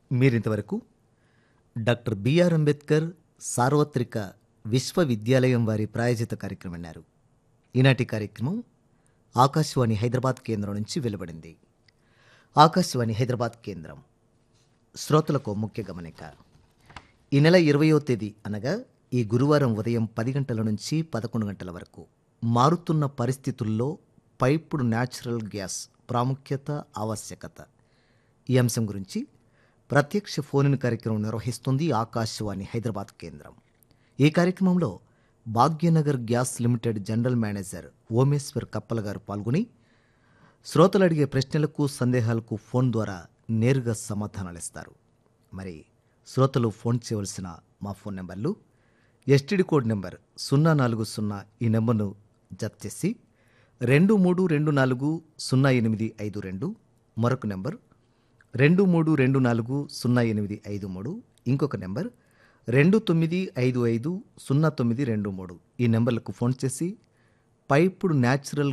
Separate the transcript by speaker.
Speaker 1: మీరింతవరకు doctor BR Ambedkar సార్వత్రిక విశ్వవిద్యాలయం వారి ప్రాయోజిత కార్యక్రమం విన్నారు ఈనాటి కార్యక్రమం ఆకాశవాణి హైదరాబాద్ కేంద్రం నుంచి వెలువడింది ఆకాశవాణి హైదరాబాద్ కేంద్రం శ్రోతలకు ముఖ్య గమనిక ఈ నెల ఇరవయో తేదీ అనగా ఈ గురువారం ఉదయం పది గంటల నుంచి పదకొండు గంటల వరకు మారుతున్న పరిస్థితుల్లో పైపుడు న్యాచురల్ గ్యాస్ ప్రాముఖ్యత ఆవశ్యకత ఈ అంశం గురించి ప్రత్యక్ష ఫోన్ కార్యక్రమం నిర్వహిస్తుంది ఆకాశవాణి హైదరాబాద్ కేంద్రం ఈ కార్యక్రమంలో Bhagyanagar gas limited general manager Omeshwar Kappala garu పాల్గొని శ్రోతలు అడిగే ప్రశ్నలకు సందేహాలకు ఫోన్ ద్వారా నేరుగా సమాధానాలు ఇస్తారు మరి శ్రోతలు ఫోన్ చేయవలసిన మా ఫోన్ నెంబర్లు ఎస్టీడీ కోడ్ నెంబర్ సున్నా నాలుగు సున్నా ఈ నెంబర్ను జత చేసి రెండు మూడు రెండు నాలుగు సున్నా ఎనిమిది ఐదు రెండు మరొక నెంబర్ రెండు మూడు రెండు నాలుగు సున్నా ఎనిమిది ఐదు మూడు ఇంకొక నెంబర్ రెండు తొమ్మిది ఐదు ఐదు సున్నా తొమ్మిది రెండు మూడు ఈ నెంబర్లకు ఫోన్ చేసి పైపుడు న్యాచురల్